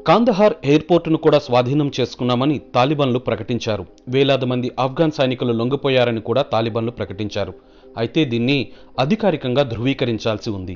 కాందహార్ ఎయిర్పోర్టును కూడా స్వాధీనం చేసుకున్నామని తాలిబాన్లు ప్రకటించారు వేలాది మంది ఆఫ్ఘాన్ సైనికులు లొంగిపోయారని కూడా తాలిబాన్లు ప్రకటించారు అయితే దీన్ని అధికారికంగా ధృవీకరించాల్సి ఉంది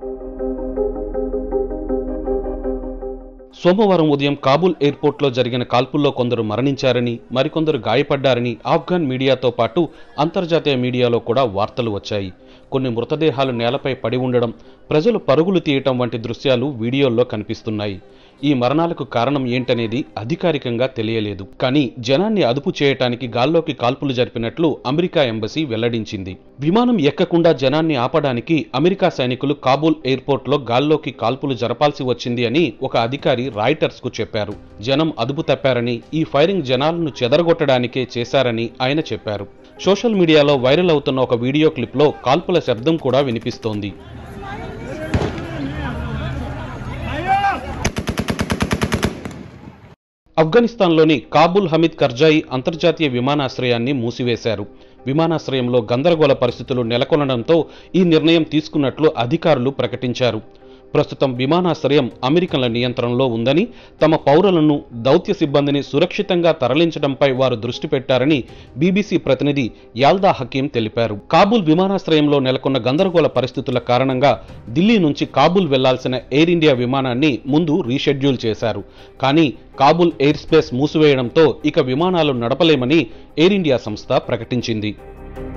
సోమవారం ఉదయం కాబూల్ ఎయిర్పోర్ట్లో జరిగిన కాల్పుల్లో కొందరు మరణించారని మరికొందరు గాయపడ్డారని ఆఫ్ఘాన్ మీడియాతో పాటు అంతర్జాతీయ మీడియాలో కూడా వార్తలు వచ్చాయి కొన్ని మృతదేహాలు నేలపై పడి ఉండడం ప్రజలు పరుగులు తీయటం వంటి దృశ్యాలు వీడియోల్లో కనిపిస్తున్నాయి ఈ మరణాలకు కారణం ఏంటనేది అధికారికంగా తెలియలేదు కానీ జనాన్ని అదుపు చేయటానికి గాల్లోకి కాల్పులు జరిపినట్లు అమెరికా ఎంబసీ వెల్లడించింది విమానం ఎక్కకుండా జనాన్ని ఆపడానికి అమెరికా సైనికులు కాబూల్ ఎయిర్పోర్ట్లో గాల్లోకి కాల్పులు జరపాల్సి వచ్చింది అని ఒక అధికారి రాయిటర్స్ కు చెప్పారు జనం అదుపు తప్పారని ఈ ఫైరింగ్ జనాలను చెదరగొట్టడానికే చేశారని ఆయన చెప్పారు సోషల్ మీడియాలో వైరల్ అవుతున్న ఒక వీడియో క్లిప్లో కాల్పుల శబ్దం కూడా వినిపిస్తోంది ఆఫ్ఘనిస్తాన్లోని కాబూల్ హమీద్ కర్జాయి అంతర్జాతీయ విమానాశ్రయాన్ని మూసివేశారు విమానాశ్రయంలో గందరగోళ పరిస్థితులు నెలకొనడంతో ఈ నిర్ణయం తీసుకున్నట్లు అధికారులు ప్రకటించారు ప్రస్తుతం విమానాశ్రయం అమెరికన్ల నియంత్రణలో ఉందని తమ పౌరులను దౌత్య సిబ్బందిని సురక్షితంగా తరలించడంపై వారు దృష్టి పెట్టారని బీబీసీ ప్రతినిధి యాల్దా హకీం తెలిపారు కాబూల్ విమానాశ్రయంలో నెలకొన్న గందరగోళ పరిస్థితుల కారణంగా ఢిల్లీ నుంచి కాబూల్ వెళ్లాల్సిన ఎయిర్ ఇండియా విమానాన్ని ముందు రీషెడ్యూల్ చేశారు కానీ కాబూల్ ఎయిర్ స్పేస్ మూసివేయడంతో ఇక విమానాలు నడపలేమని ఎయిర్ ఇండియా సంస్థ ప్రకటించింది